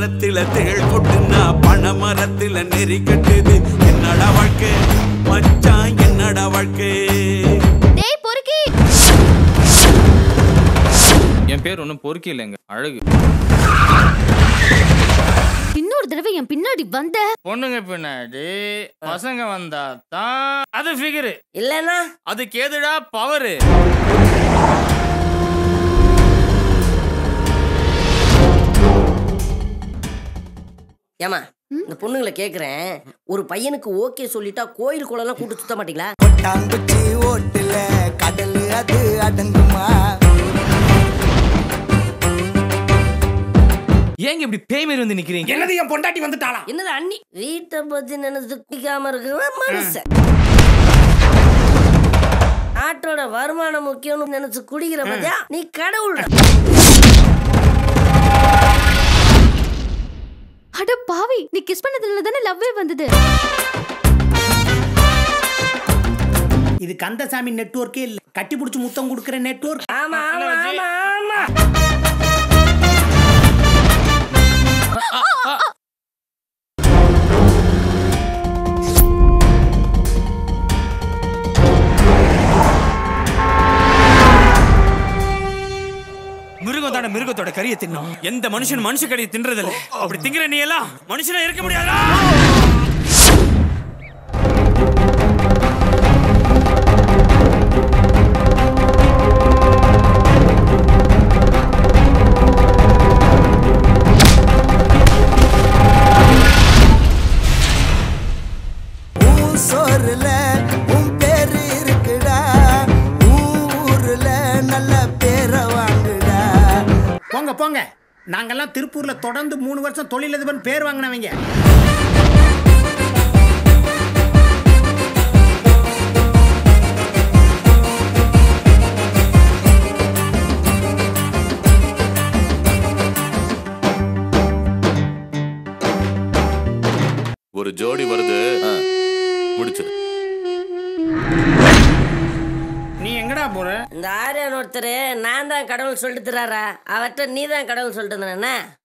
மரத்தில தேள் கொட்டுனா பண மரத்தில நெறி கட்டுது என்னடா வாழ்க்கை மச்சான் என்னடா வாழ்க்கை டேய் பொறுக்கி என் பேர் ஒன்றும் பொறுக்கி இல்லைங்க அழகு இன்னொரு தடவை என் பின்னாடி வந்த பொண்ணுங்க பின்னாடி பசங்க வந்தா தான் அது ஃபிகரு இல்லைன்னா அதுக்கு எதுடா பவரு ஏமா இந்த பொண்ணுங்களை கேக்குறேன் ஒரு பையனுக்கு ஓகே சொல்லிட்டா கோயில் குளம்லாம் கூட்டு சுத்த மாட்டீங்களா கொட்டாங்குச்சி ஓட்டுல கடல் அது அடங்குமா ஏங்க இப்படி பேய் மாரி வந்து நிக்கிறீங்க என்னது என் பொண்டாட்டி வந்துட்டாளா என்னது அண்ணி வீட்டை பத்தி நினைச்சு குடிக்காம இருக்கிற மனுஷன் நாட்டோட வருமானம் முக்கியம்னு நினைச்சு குடிக்கிற பத்தியா நீ கடவுள் அட பாவி நீ கிஸ் பண்ணதுல தானே லவ்வே வந்தது இது கந்தசாமி நெட்வொர்க்கே இல்ல கட்டி பிடிச்சி முத்தம் கொடுக்குற நெட்வொர்க் ஆமா ஆமா ஆமா ஆமா மிருகம் தானே மிருகத்தோட கறியை தின்னும் எந்த மனுஷன் மனுஷ கறியை தின்றதில்ல அப்படி திங்கிற நீ எல்லாம் மனுஷனா இருக்க முடியாதா உன் சோறுல உன் பேரு இருக்குடா உன் ஊர்ல நல்ல பேரை வாங்குடா போங்க போங்க நாங்கெல்லாம் திருப்பூர்ல தொடர்ந்து மூணு வருஷம் தொழிலதிபர் பேர் வாங்கினவங்க ஒரு ஜோடி வருது முடிச்சிரு நீ எங்கடா போற இந்த ஆரியான் ஒருத்தர் நான் தான் கடவுள் சொல்லிட்டு தராரா அவர்கிட்ட நீ தான் கடவுள் சொல்லிட்டு இருந்தானே